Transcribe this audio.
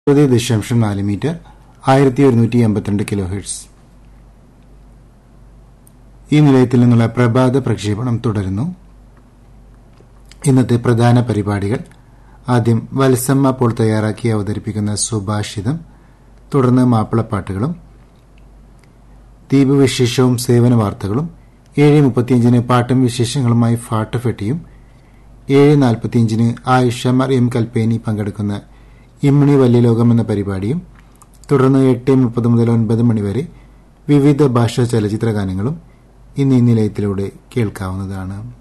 ഇരുപത് ദശാംശം നാല് മീറ്റർ ആയിരത്തി ഒരുന്നൂറ്റി എൺപത്തിരണ്ട് കിലോ ഹെർട്സ് ഈ നിലയത്തിൽ നിന്നുള്ള പ്രഭാത പ്രക്ഷേപണം തുടരുന്നു ഇന്നത്തെ പ്രധാന പരിപാടികൾ ആദ്യം വത്സമ്മ പോൾ തയ്യാറാക്കി അവതരിപ്പിക്കുന്ന സുഭാഷിതം തുടർന്ന് മാപ്പിളപ്പാട്ടുകളും ദ്വീപ് വിശേഷവും സേവന വാർത്തകളും ഏഴ് മുപ്പത്തിയഞ്ചിന് പാട്ടും വിശേഷങ്ങളുമായി ഫാട്ട് ഫെട്ടിയും ഏഴ് നാൽപ്പത്തിയഞ്ചിന് ആയിഷ മറിയം കൽപ്പേനി പങ്കെടുക്കുന്ന ഇമ്മിണി വലിയ ലോകം എന്ന പരിപാടിയും തുടർന്ന് എട്ട് മുപ്പത് മുതൽ ഒൻപത് മണിവരെ വിവിധ ഭാഷാ ചലച്ചിത്ര ഗാനങ്ങളും ഇന്ന് ഈ നിലയത്തിലൂടെ കേൾക്കാവുന്നതാണ്